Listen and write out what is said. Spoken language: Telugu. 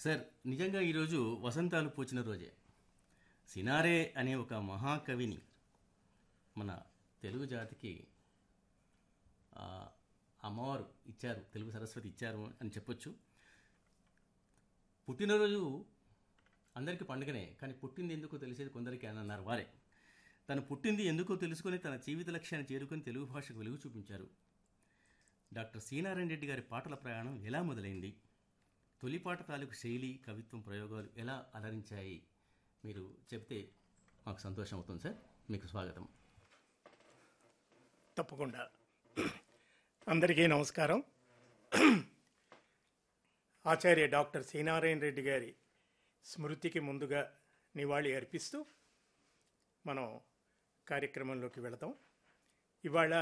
సార్ నిజంగా ఈరోజు వసంతాలు పూచిన రోజే సినారే అనే ఒక మహాకవిని మన తెలుగు జాతికి ఆ, అమ్మవారు ఇచ్చారు తెలుగు సరస్వతి ఇచ్చారు అని చెప్పొచ్చు పుట్టినరోజు అందరికీ పండుగనే కానీ పుట్టింది ఎందుకో తెలిసేది కొందరికి అని అన్నారు వారే తను పుట్టింది ఎందుకో తెలుసుకొని తన జీవిత లక్ష్యాన్ని చేరుకొని తెలుగు భాషకు వెలుగు చూపించారు డాక్టర్ సీనారాయణ రెడ్డి గారి పాటల ప్రయాణం ఎలా మొదలైంది తొలి పాట తాలూకు శైలి కవిత్వం ప్రయోగాలు ఎలా అలరించాయి మీరు చెప్తే మాకు సంతోషం అవుతుంది సార్ మీకు స్వాగతం తప్పకుండా అందరికీ నమస్కారం ఆచార్య డాక్టర్ శ్రీనారాయణ రెడ్డి గారి స్మృతికి ముందుగా నివాళి అర్పిస్తూ మనం కార్యక్రమంలోకి వెళతాం ఇవాళ